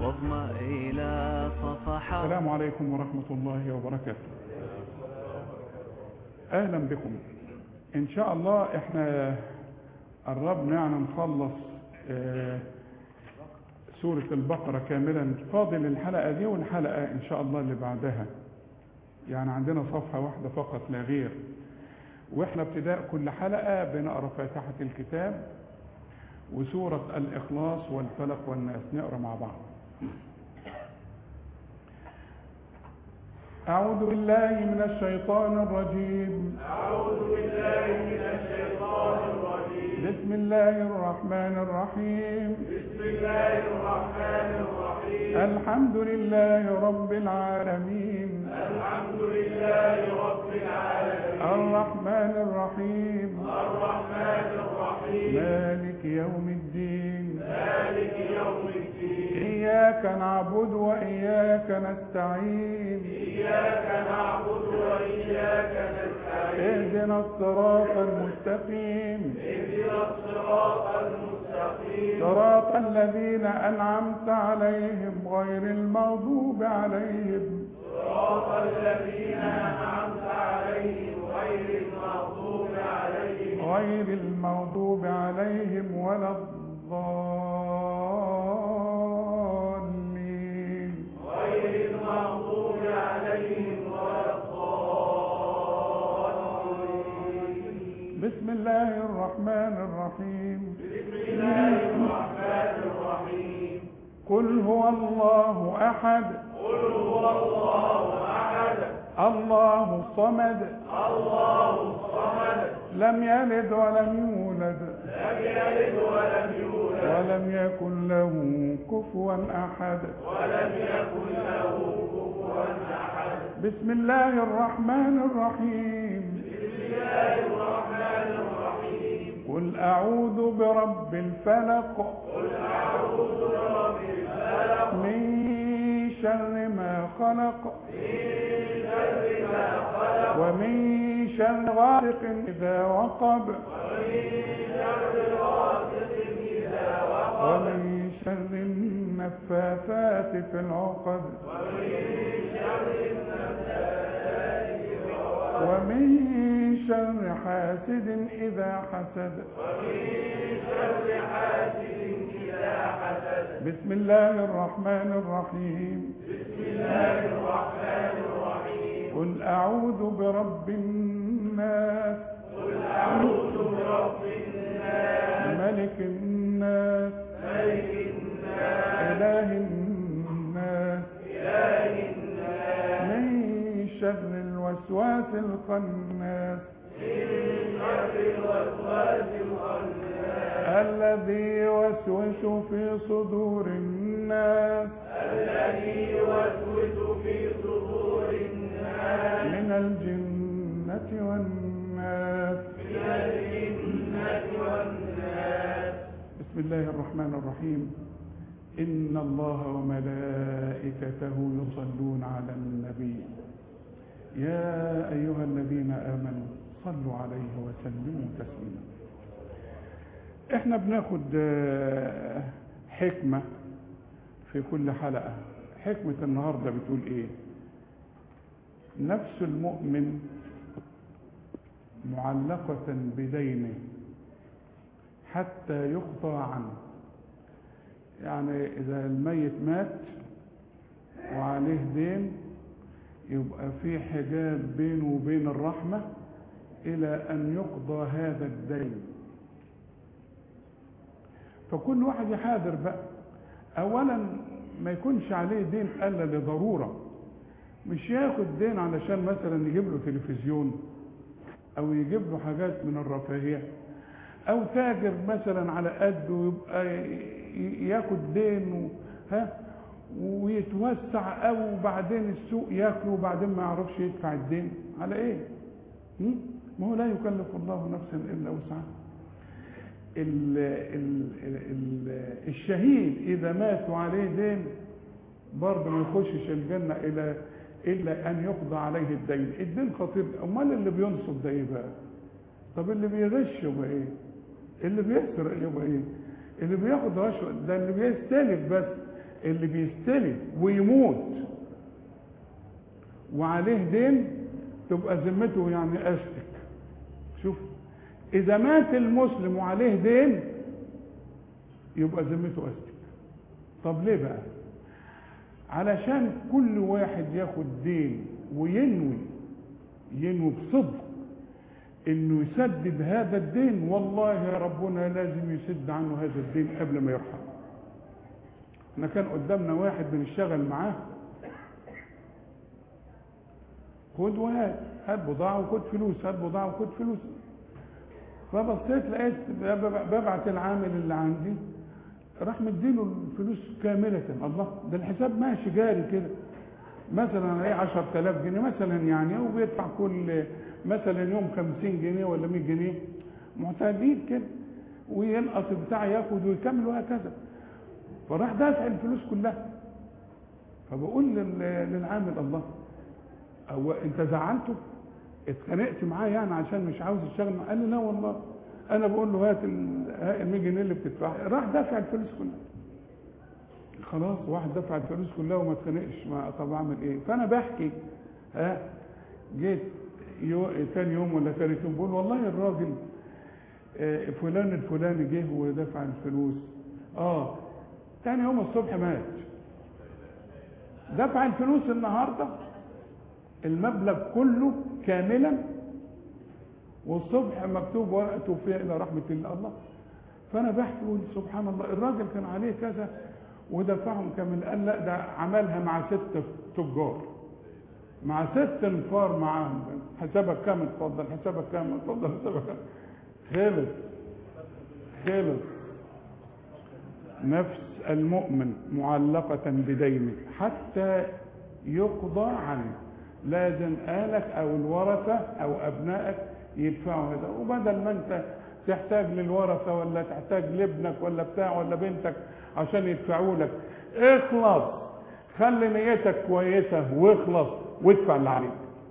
واظمأ إلى صفحات السلام عليكم ورحمة الله وبركاته أهلا بكم إن شاء الله إحنا قربنا يعني نخلص آه، سورة البقرة كاملا فاضل الحلقة دي والحلقة إن شاء الله اللي بعدها يعني عندنا صفحة واحدة فقط لا غير وإحنا ابتداء كل حلقة بنقرأ فاتحة الكتاب وسورة الإخلاص والفلق والناس نقرأ مع بعض أعوذ بالله من الشيطان الرجيم أعوذ بالله من الشيطان الرجيم بسم الله الرحمن الرحيم بسم الله الرحمن الرحيم الحمد لله رب العالمين الحمد لله رب العالمين الرحمن الرحيم الرحمن الرحيم مالك يوم الدين مالك يوم الدين إياك نعبد وإياك نستعين إياك نعبد وإياك نستعين اهدنا الصراط المستقيم اهدنا الصراط المستقيم صراط الذين أنعمت عليهم غير المغضوب عليهم صراط الذين أنعمت عليهم غير المغضوب عليهم غير المغضوب عليهم ولا الضالين غير المغضوب عليهم ولا الضالين بسم الله الرحمن الرحيم بسم الله الرحمن الرحيم قل هو الله أحد قل هو الله أحد الله الصمد الله الصمد لم يلد ولم يولد لم يلد ولم يولد ولم يكن له كفوا أحد ولم يكن له كفوا أحد بسم الله الرحمن الرحيم بسم الله الرحمن الرحيم قل أعوذ برب الفلق قل أعوذ برب الفلق من شر ما خلق من شر ما خلق ومن شر غاسق إذا وقب ومن شر غاسق إذا وقب ومن شر النفاثات في العقد ومن شر النفاثات في العقد ومن شر حاسد إذا حسد ومن شر حاسد إذا حسد بسم الله الرحمن الرحيم بسم الله الرحمن الرحيم قل أعوذ برب الناس قل أعوذ برب الناس ملك الناس ملك الناس إله الناس إله الناس من شر الوسواس الخناس من شر الوسواس الخناس الذي يوسوس في صدور الناس الذي يوسوس في صدور الناس من الجنة والناس من الجنة والناس بسم الله الرحمن الرحيم إن الله وملائكته يصلون على النبي يا أيها الذين آمنوا صلوا عليه وسلموا تسليما احنا بناخد آه، حكمة في كل حلقة حكمة النهاردة بتقول ايه نفس المؤمن معلقة بدينه حتى يقضى عنه يعني إذا الميت مات وعليه دين يبقى في حجاب بينه وبين الرحمة إلى أن يقضى هذا الدين فكل واحد يحاذر بقى أولا ما يكونش عليه دين إلا لضرورة مش ياخد دين علشان مثلا يجيب له تلفزيون أو يجيب له حاجات من الرفاهية او تاجر مثلا على قده ويبقى ي- ياخد دين و- ها ويتوسع او وبعدين السوق ياكله وبعدين ما يعرفش يدفع الدين على ايه؟ هم؟ ما هو لا يكلف الله نفسا الا وسعها. ال ال ال الشهيد اذا مات وعليه دين برضه ما يخشش الجنه الى الا ان يقضى عليه الدين، الدين خطير، امال اللي بينصب ده ايه بقى؟ طب اللي بيغش يبقى ايه؟ اللي بيسرق يبقى ايه؟ اللي بياخد رشوه ده اللي بيستلف بس اللي بيستلف ويموت وعليه دين تبقى ذمته يعني اشتك شوف اذا مات المسلم وعليه دين يبقى ذمته اشتك طب ليه بقى علشان كل واحد ياخد دين وينوي ينوي بصدق انه يسدد هذا الدين والله يا ربنا لازم يسد عنه هذا الدين قبل ما يرحل احنا كان قدامنا واحد بنشتغل معاه خد وهات هات بضاعة وخد فلوس هات بضاعة وخد فلوس فبصيت لقيت ببعت العامل اللي عندي راح مديله الفلوس كاملة الله ده الحساب ماشي جاري كده مثلا ايه 10000 جنيه مثلا يعني وبيدفع كل مثلا يوم 50 جنيه ولا 100 جنيه معتادين كده وينقص بتاع ياخد ويكمل وهكذا فراح دافع الفلوس كلها فبقول لل- للعامل الله هو انت زعلته اتخانقت معاه يعني عشان مش عاوز يشتغل معاه قال لي لا والله انا بقول له هات ال 100 جنيه اللي بتدفعها راح دافع الفلوس كلها خلاص واحد دفع الفلوس كلها وما اتخانقش ما طب اعمل ايه فانا بحكي ها جيت يو... تاني يوم ولا ثالث يوم بقول والله الراجل آه، فلان الفلاني جه ودفع الفلوس اه تاني يوم الصبح مات دفع الفلوس النهارده المبلغ كله كاملا والصبح مكتوب ورقته فيها الى رحمه الله الله فانا بحكي اقول سبحان الله الراجل كان عليه كذا ودفعهم كامل قال لا ده عملها مع ست تجار مع ست انفار معاهم حسابك كام اتفضل حسابك كام اتفضل حسابك كام خلص خلص نفس المؤمن معلقة بدينه حتى يقضى عنه لازم آلك أو الورثة أو أبنائك يدفعوا هذا وبدل ما أنت تحتاج للورثة ولا تحتاج لابنك ولا بتاع ولا بنتك عشان يدفعوا لك اخلص خلي نيتك كويسة واخلص وادفع اللي عليك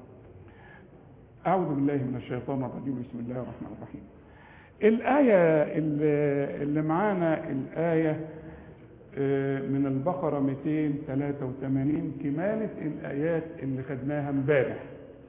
أعوذ بالله من الشيطان الرجيم بسم الله الرحمن الرحيم الآية اللي اللي معانا الآية آه، من البقرة 283 كمالة الآيات اللي خدناها امبارح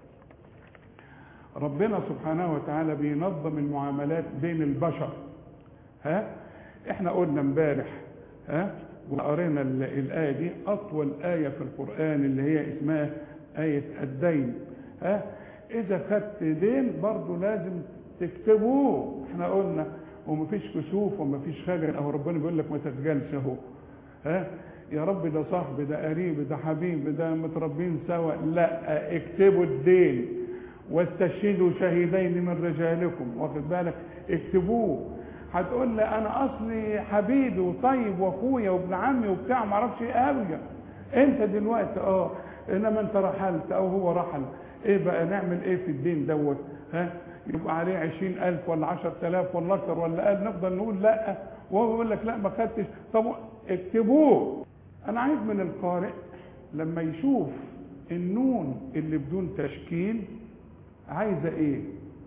ربنا سبحانه وتعالى بينظم المعاملات بين البشر ها احنا قلنا امبارح ها وقرينا ال- الآية دي أطول آية في القرآن اللي هي اسمها آية الدين ها إذا خدت دين برضه لازم تكتبوه احنا قلنا ومفيش كسوف ومفيش خجل اهو ربنا بيقول لك ما تخجلش اهو ها يا رب ده صاحبي ده قريب ده حبيب ده متربين سوا لا اكتبوا الدين واستشهدوا شهيدين من رجالكم واخد بالك اكتبوه هتقول لي انا اصلي حبيبي وطيب واخويا وابن عمي وبتاع ما اعرفش ايه ابيا انت دلوقتي اه انما انت رحلت او هو رحل ايه بقى نعمل ايه في الدين دوت ها يبقى عليه عشرين ألف ولا عشر تلاف ولا أكثر ولا أقل نفضل نقول لا وهو يقول لك لا ما خدتش طب اكتبوه أنا عايز من القارئ لما يشوف النون اللي بدون تشكيل عايزة إيه؟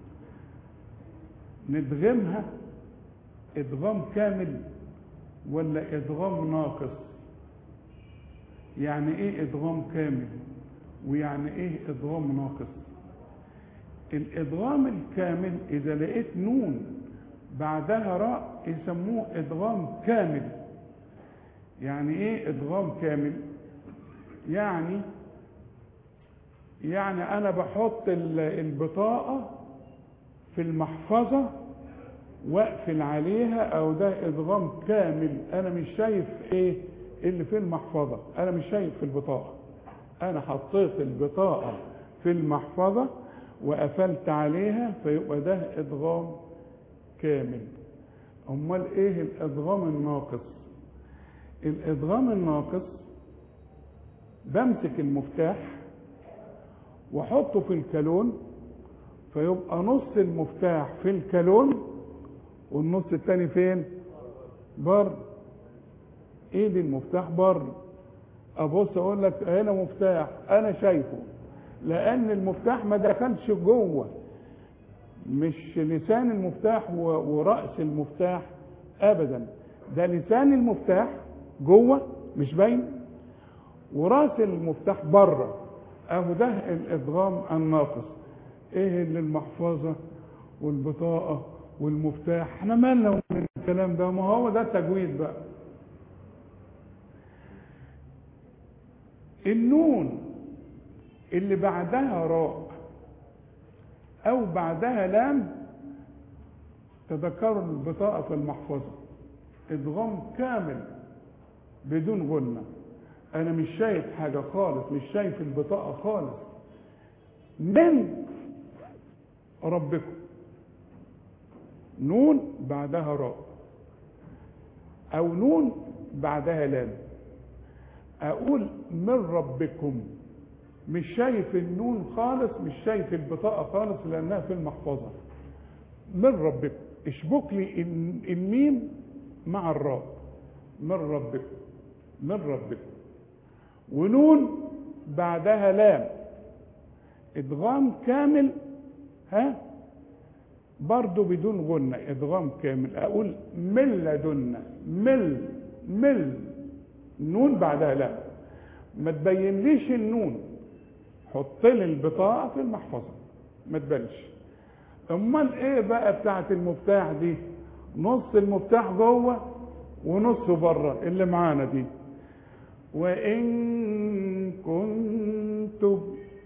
ندغمها إدغام كامل ولا إدغام ناقص؟ يعني إيه إدغام كامل؟ ويعني إيه إدغام ناقص؟ الادغام الكامل اذا لقيت نون بعدها راء يسموه ادغام كامل يعني ايه ادغام كامل يعني يعني انا بحط ال- البطاقه في المحفظه واقفل عليها او ده ادغام كامل انا مش شايف ايه اللي في المحفظه انا مش شايف في البطاقه انا حطيت البطاقه في المحفظه وقفلت عليها فيبقى ده ادغام كامل امال ايه الادغام الناقص الادغام الناقص بمسك المفتاح واحطه في الكالون فيبقى نص المفتاح في الكالون والنص التاني فين بر ايدي المفتاح بر ابص اقول لك هنا مفتاح انا شايفه لان المفتاح ما دخلش جوه مش لسان المفتاح و- وراس المفتاح ابدا ده لسان المفتاح جوه مش باين وراس المفتاح بره اهو ده الادغام الناقص ايه اللي المحفظه والبطاقه والمفتاح احنا مالنا من الكلام ده ما هو ده التجويد بقى النون اللي بعدها راء او بعدها لام تذكروا البطاقه في المحفظه ادغام كامل بدون غنه انا مش شايف حاجه خالص مش شايف البطاقه خالص من ربكم نون بعدها راء او نون بعدها لام اقول من ربكم مش شايف النون خالص مش شايف البطاقه خالص لانها في المحفظه من ربكم اشبك لي الميم مع الراء من ربكم من ربكم ونون بعدها لام ادغام كامل ها برضو بدون غنة ادغام كامل اقول من لدنا مل مل نون بعدها لام ما تبينليش النون حط لي البطاقة في المحفظة ما تبانش امال ايه بقى بتاعت المفتاح دي نص المفتاح جوه ونصه بره اللي معانا دي وإن كنتم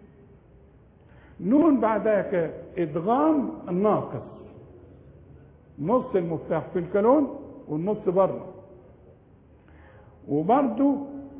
نون بعدها كاف إدغام ناقص نص المفتاح في الكالون والنص بره وبرضو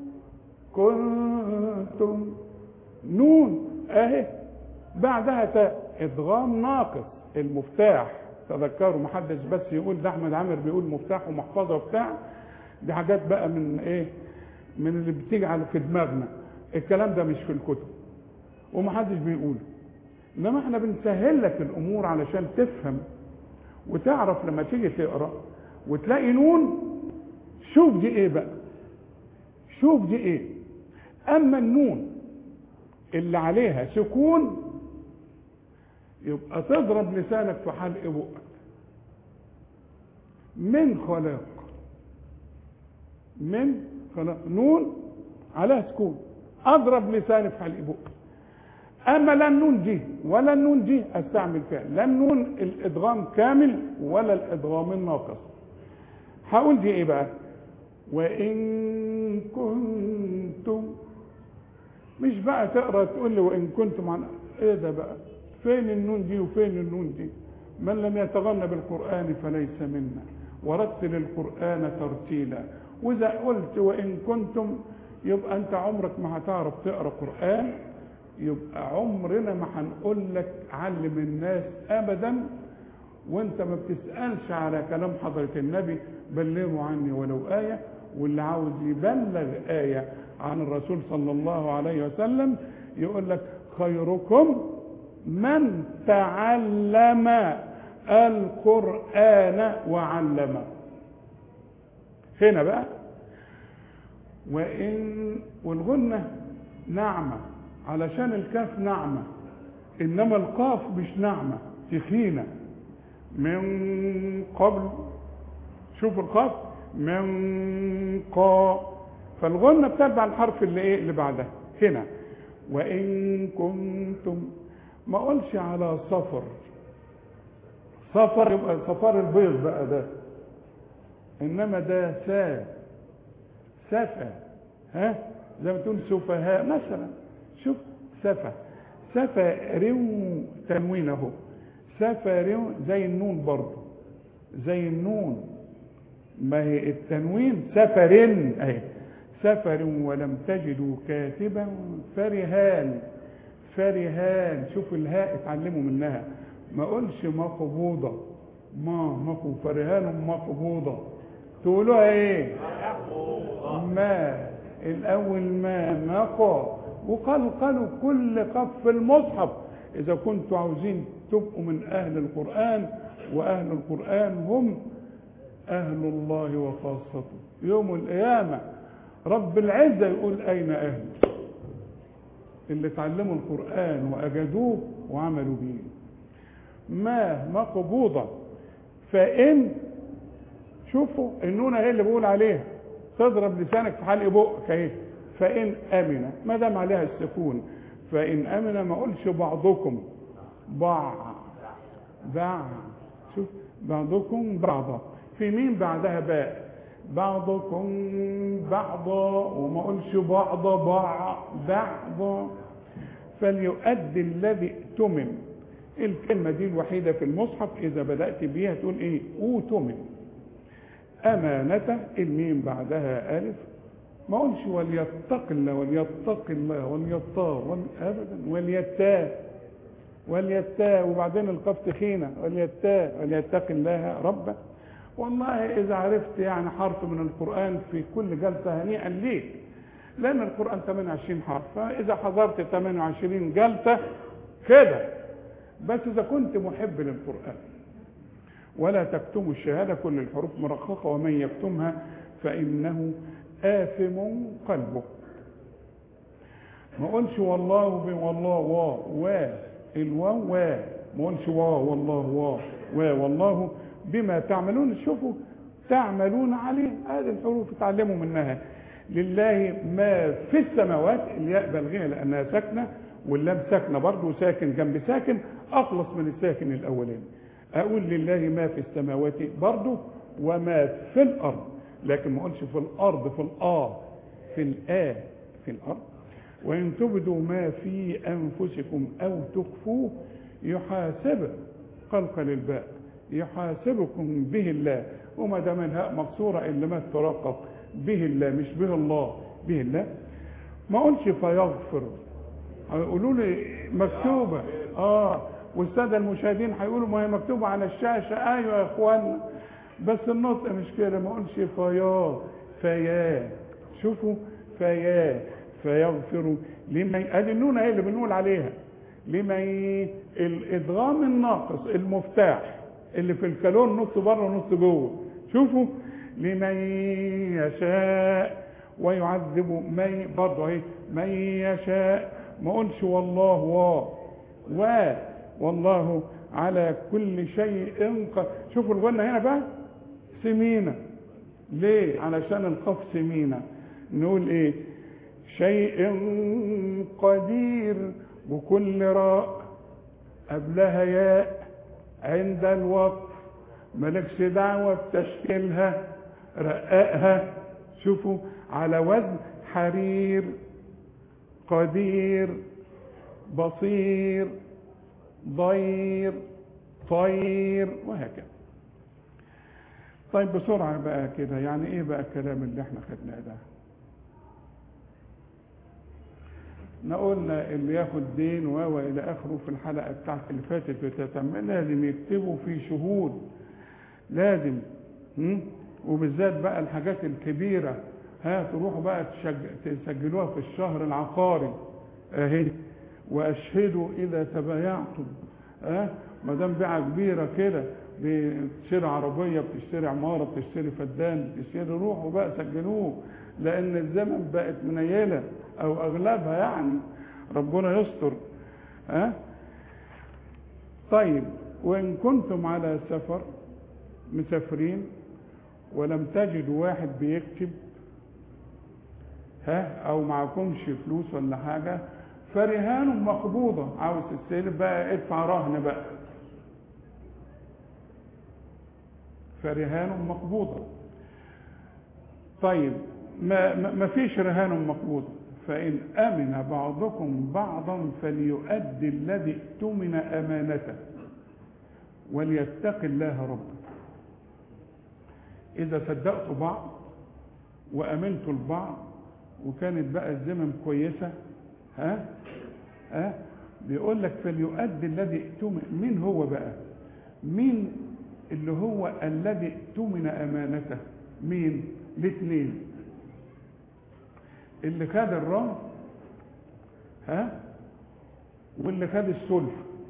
كنتم نون اهي بعدها تاء ادغام ناقص المفتاح تذكروا محدش بس يقول ده احمد عامر بيقول مفتاح ومحفظه وبتاع دي حاجات بقى من ايه من اللي بتيجي على في دماغنا الكلام ده مش في الكتب ومحدش بيقوله انما احنا بنسهل لك الامور علشان تفهم وتعرف لما تيجي تقرا وتلاقي نون شوف دي ايه بقى شوف دي ايه اما النون اللي عليها سكون يبقى تضرب لسانك في حلق بقك من خلاق من خلاق نون عليها سكون اضرب لساني في حلق بقي اما لا النون دي ولا النون دي استعمل فيها لا النون الادغام كامل ولا الادغام الناقص هقول دي ايه بقى وان كنتم مش بقى تقرا تقول لي وان كنتم عن ايه ده بقى فين النون دي وفين النون دي من لم يتغنى بالقران فليس منا ورتل القران ترتيلا واذا قلت وان كنتم يبقى انت عمرك ما هتعرف تقرا قران يبقى عمرنا ما هنقول لك علم الناس ابدا وانت ما بتسالش على كلام حضره النبي بلغوا عني ولو ايه واللي عاوز يبلغ ايه عن الرسول صلى الله عليه وسلم يقول لك خيركم من تعلم القران وعلمه هنا بقى وان والغنه نعمه علشان الكاف نعمة إنما القاف مش نعمة تخينة من قبل شوف القاف من قا فالغنة بتتبع الحرف اللي ايه اللي بعدها هنا وإن كنتم ما اقولش على صفر صفر يبقى صفار البيض بقى ده انما ده سا سفا ها زي ما تقول سفهاء مثلا شوف سفا سفا رو تنوين اهو سفا رو زي النون برضه زي النون ما هي التنوين سفر اهي سفر ولم تجدوا كاتبا فرهان فرهان شوف الهاء اتعلموا منها ما اقولش مقبوضه ما مقبوض فرهان مقبوضه تقولوها ايه ما الاول ما مقا وقلقلوا كل قف في المصحف اذا كنتوا عاوزين تبقوا من اهل القران واهل القران هم اهل الله وخاصته يوم القيامه رب العزه يقول اين اهل اللي اتعلموا القران واجدوه وعملوا به ما مقبوضه فان شوفوا النونه هي اللي بقول عليها تضرب لسانك في حلق بقك اهي فان امن ما دام عليها السكون فان امن ما اقولش بعضكم بعض بعض شوف بعضكم بعضا في مين بعدها باء بعضكم بعضا وما اقولش بعض بعض بعض فليؤدي الذي ائتمن الكلمة دي الوحيدة في المصحف إذا بدأت بيها تقول إيه أوتمن أمانة الميم بعدها ألف ما اقولش وليتق الله وليتق الله وليطا ول- أبدا وليتاه وليتاه وبعدين القاف تخينة وليتاه وليتق الله ربه والله إذا عرفت يعني حرف من القرآن في كل جلسة هنيئا ليك لأن القرآن 28 حرف فإذا حضرت 28 جلسة كده بس إذا كنت محب للقرآن ولا تكتموا الشهادة كل الحروف مرققة ومن يكتمها فإنه آثم قلبه ما اقولش والله ب- والله وا وا الواو وا ما اقولش وا والله وا وا والله بما تعملون شوفوا تعملون عليه هذه الحروف اتعلموا منها لله ما في السماوات الياء بلغيه لانها ساكنه واللام ساكنه برضه ساكن جنب ساكن اخلص من الساكن الاولاني اقول لله ما في السماوات برضه وما في الارض لكن ما اقولش في الارض في الاه في الآ في الأرض وإن تبدوا ما في أنفسكم أو تخفوه يحاسب قلق للباء يحاسبكم به الله وما دام الهاء مكسورة اللي ما ترقق به الله مش به الله به الله ما اقولش فيغفر هيقولوا لي مكتوبة اه والسادة المشاهدين هيقولوا ما هي مكتوبة على الشاشة ايوه يا اخوانا بس النطق مش كده ما اقولش فيا فيا شوفوا فيا فيغفر لمن ادي النون اهي اللي بنقول عليها لمن الادغام الناقص المفتاح اللي في الكالون نص بره ونص جوه شوفوا لمن يشاء ويعذب من برضه اهي من يشاء ما اقولش والله وا و والله على كل شيء ق... شوفوا الغنى هنا بقى سمينه ليه علشان القاف سمينه نقول ايه شيء قدير وكل راء قبلها ياء عند الوقف مالكش دعوة بتشكيلها رققها شوفوا على وزن حرير قدير بصير ضير طير وهكذا طيب بسرعة بقى كده يعني ايه بقى الكلام اللي احنا خدناه ده قلنا اللي ياخد دين و الى اخره في الحلقه بتاعت اللي فاتت بتتم لازم يكتبوا في شهود لازم م? وبالذات بقى الحاجات الكبيره ها تروحوا بقى تشج... تسجلوها في الشهر العقاري اهي واشهدوا اذا تبايعتم ها ما دام بيعه كبيره كده بتشتري عربيه بتشتري عماره بتشتري فدان بتشتري روحوا بقى سجلوه لان الزمن بقت منيله او اغلبها يعني ربنا يستر ها طيب وان كنتم على سفر مسافرين ولم تجدوا واحد بيكتب ها او معكمش فلوس ولا حاجه فرهان مقبوضه عاوز تستلف بقى ادفع رهن بقى فرهان مقبوضه طيب ما, ما فيش رهان مقبوضه فإن أمن بعضكم بعضا فليؤدي الذي اؤتمن أمانته وليتق الله ربه إذا صدقتوا بعض وأمنتوا البعض وكانت بقى الزمن كويسة ها ها بيقول لك فليؤدي الذي اؤتمن مين هو بقى مين اللي هو الذي اؤتمن أمانته مين الاثنين اللي خد الرهن ها واللي خد السلف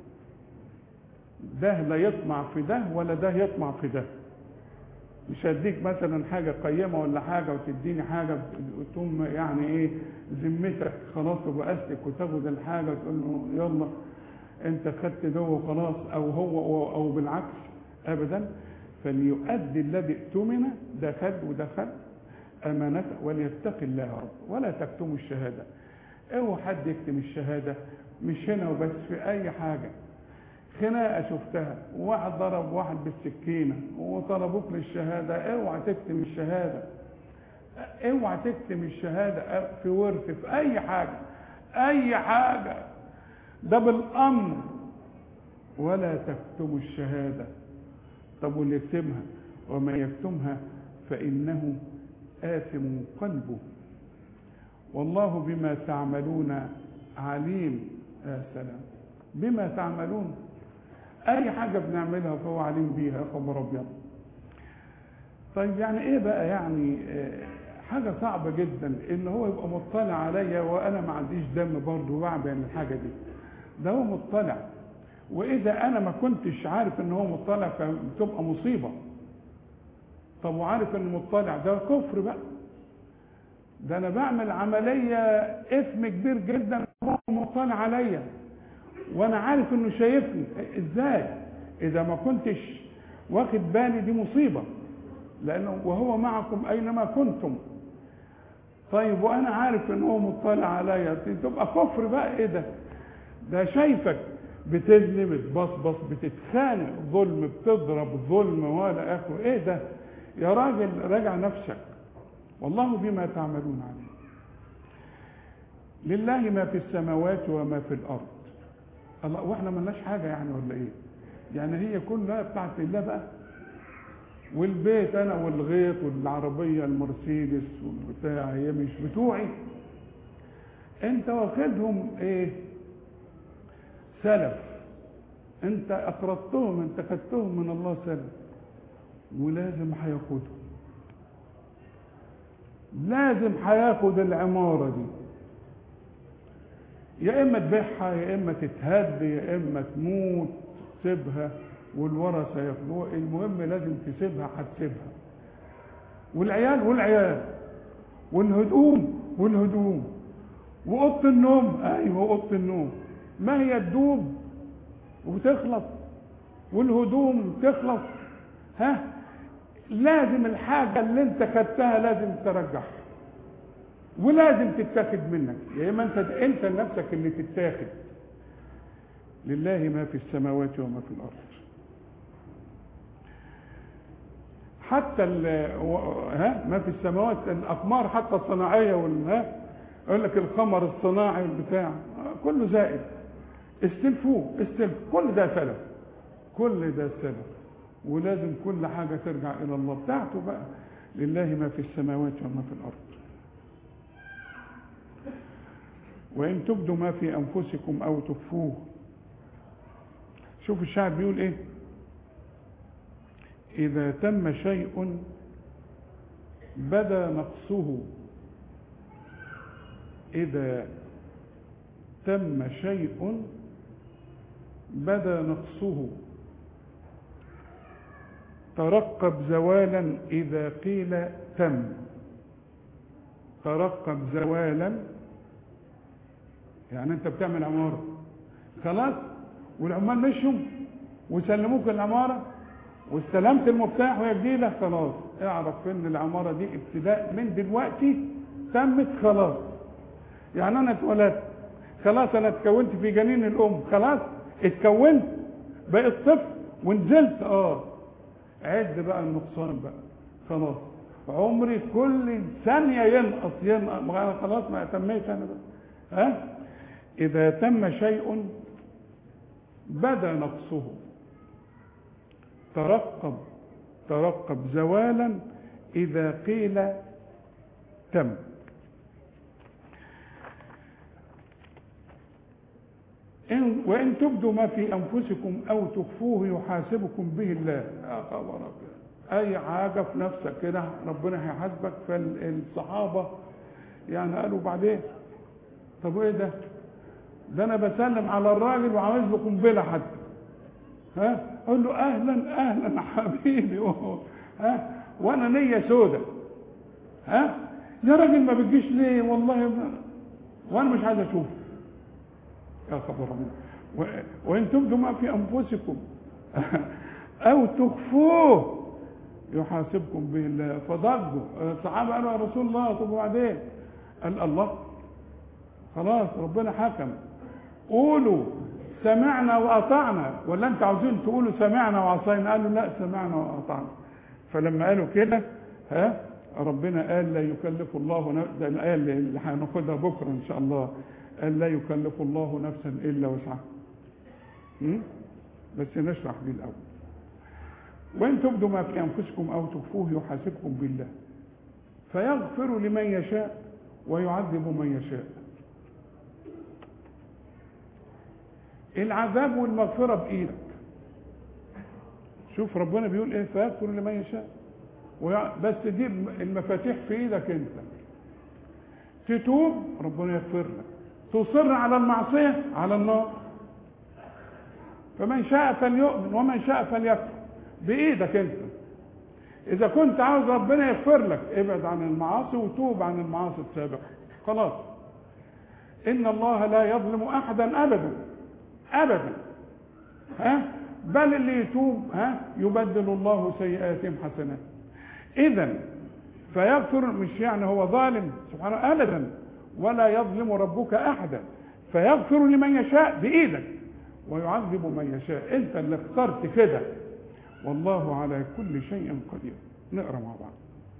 ده لا يطمع في ده ولا ده يطمع في ده مش هديك مثلا حاجه قيمه ولا حاجه وتديني حاجه وتقوم يعني ايه ذمتك خلاص وبقاستك وتاخد الحاجه وتقول له يلا انت خدت ده وخلاص او هو او بالعكس ابدا فليؤدي الذي اؤتمن ده خد وده خد امانته وليتق الله رب ولا تكتموا الشهاده اوعى حد يكتم الشهاده مش هنا وبس في اي حاجه خناقه شفتها واحد ضرب واحد بالسكينه وطلبوك للشهاده اوعى تكتم الشهاده اوعى تكتم الشهاده في ورث في اي حاجه اي حاجه ده بالامر ولا تكتموا الشهاده طب واللي يكتمها ومن يكتمها فانه آثم قلبه والله بما تعملون عليم يا سلام بما تعملون اي حاجه بنعملها فهو عليم بيها يا خبر ابيض طيب يعني ايه بقى يعني آه، حاجه صعبه جدا ان هو يبقى مطلع عليا وانا ما عنديش دم برضه بعمل الحاجه دي ده هو مطلع واذا انا ما كنتش عارف ان هو مطلع فبتبقى مصيبه طب وعارف انه مطلع ده كفر بقى ده انا بعمل عمليه اثم كبير جدا هو مطلع عليا وانا عارف انه شايفني ازاي اذا ما كنتش واخد بالي دي مصيبه لانه وهو معكم اينما كنتم طيب وانا عارف ان هو مطلع عليا تبقى كفر بقى ايه ده ده شايفك بتزني بتبصبص بتتخانق ظلم بتضرب ظلم ولا اخره ايه ده يا راجل راجع نفسك والله بما تعملون عليم لله ما في السماوات وما في الارض الله واحنا ملناش حاجه يعني ولا ايه يعني هي كلها بتاعت الله بقى والبيت انا والغيط والعربيه المرسيدس والبتاع هي مش بتوعي انت واخدهم ايه سلف انت اقرضتهم انت خدتهم من الله سلف ولازم هياخدهم لازم هياخد العمارة دي يا اما تبيعها يا اما تتهد يا اما تموت تسيبها والورثة ياخدوها المهم لازم تسيبها هتسيبها والعيال والعيال والهدوم والهدوم وأوضة النوم أيوه أوضة النوم ما هي تدوب وتخلص والهدوم تخلص ها لازم الحاجة اللي انت خدتها لازم ترجعها ولازم تتاخد منك يا اما انت انت نفسك اللي تتاخد لله ما في السماوات وما في الارض حتى ال ها ما في السماوات الاقمار حتى الصناعيه وال ها يقول لك القمر الصناعي بتاع كله زائد استلفوه استلف كل ده سلف كل ده سلف ولازم كل حاجة ترجع إلى الله بتاعته بقى لله ما في السماوات وما في الأرض وإن تبدوا ما في أنفسكم أو تخفوه شوف الشاعر بيقول إيه إذا تم شيء بدا نقصه إذا تم شيء بدا نقصه ترقب زوالا إذا قيل تم ترقب زوالا يعني أنت بتعمل عمارة خلاص والعمال مشوا وسلموك العمارة واستلمت المفتاح وهي جديدة خلاص اعرف ان العمارة دي ابتداء من دلوقتي تمت خلاص يعني انا اتولدت خلاص انا اتكونت في جنين الام خلاص اتكونت بقيت طفل ونزلت اه عد بقى النقصان بقى خلاص عمري كل ثانية ينقص ينقص أنا خلاص ما أتميت أنا بقى ها إذا تم شيء بدا نقصه ترقب ترقب زوالا إذا قيل تم إن وإن تبدوا ما في أنفسكم أو تخفوه يحاسبكم به الله يا خبر أبيض أي حاجة في نفسك كده ربنا هيحاسبك فالصحابة يعني قالوا بعدين طب إيه ده؟ ده أنا بسلم على الراجل وعاوز له قنبلة حتى ها؟ أقول له أهلا أهلا حبيبي ها؟ وأنا نية سودة ها؟ يا راجل ما بتجيش ليه والله ما. وأنا مش عايز أشوفه يا خبر و... وإن تبدوا ما في أنفسكم أو تخفوه يحاسبكم به الله فضجوا الصحابة قالوا يا رسول الله طب وبعدين قال الله خلاص ربنا حكم قولوا سمعنا وأطعنا ولا أنت عاوزين تقولوا سمعنا وعصينا قالوا لا سمعنا وأطعنا فلما قالوا كده ها ربنا قال لا يكلف الله نفسا ده الآية اللي هناخدها بكرة إن شاء الله قال لا يكلف الله نفسا إلا وسعها م? بس نشرح دي الأول وإن تبدوا ما في أنفسكم أو تخفوه يحاسبكم بالله فيغفر لمن يشاء ويعذب من يشاء العذاب والمغفرة بإيدك شوف ربنا بيقول إيه فيغفر لمن يشاء ويع... بس دي المفاتيح في إيدك أنت تتوب ربنا يغفر لك تصر على المعصية على النار فمن شاء فليؤمن ومن شاء فليكفر بإيدك أنت إذا كنت عاوز ربنا يغفر لك ابعد عن المعاصي وتوب عن المعاصي السابقة خلاص إن الله لا يظلم أحدا أبدا أبدا ها بل اللي يتوب ها يبدل الله سيئاتهم حسنات إذا فيغفر مش يعني هو ظالم سبحانه أبدا ولا يظلم ربك أحدا فيغفر لمن يشاء بإيدك ويعذب من يشاء أنت اللي اخترت كده والله على كل شيء قدير نقرا مع بعض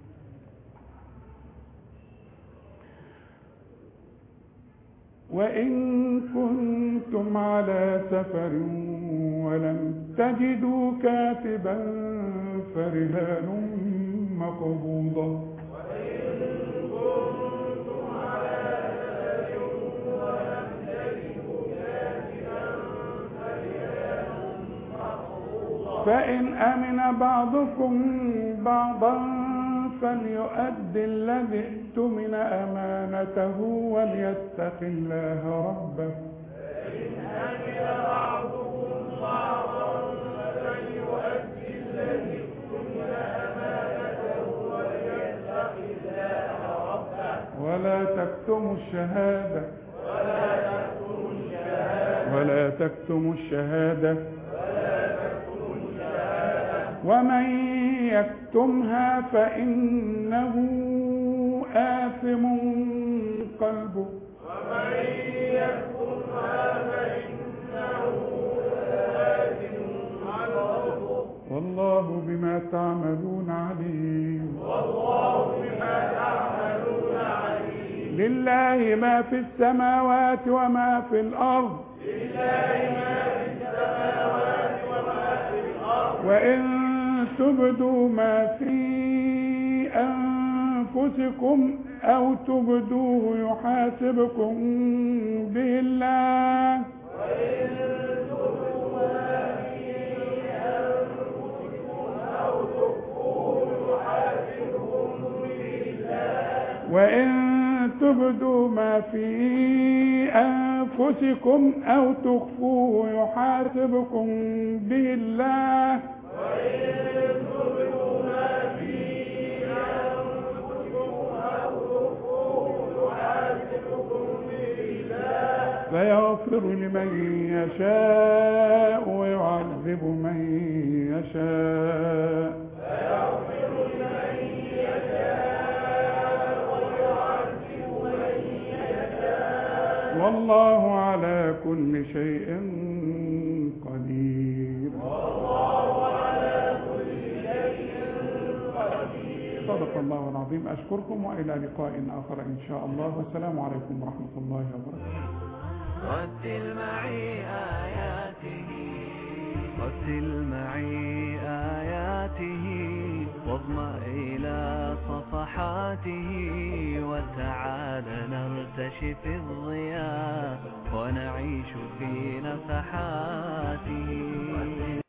وإن كنتم على سفر ولم تجدوا كاتبا فرهان مقبوضة فإن أمن بعضكم بعضا فليؤد الذي اؤتمن أمانته وليتق الله ربه ولا تكتموا الشهادة ولا تكتموا الشهادة ومن يكتمها فإنه آثم قلبه والله بما تعملون عليم لله ما في السماوات وما في الأرض وإن تبدوا ما في أنفسكم أو تبدوه يحاسبكم به الله وإن تبدوا ما في أنفسكم أو تخفوه يحاسبكم به الله فيغفر لمن يشاء ويعذب من يشاء والله على كل شيء قدير صدق الله العظيم أشكركم وإلى لقاء آخر إن شاء الله والسلام عليكم ورحمة الله وبركاته رتل معي آياته رتل معي آياته واضمأ إلى صفحاته وتعال نرتشف الضياء ونعيش في نفحاته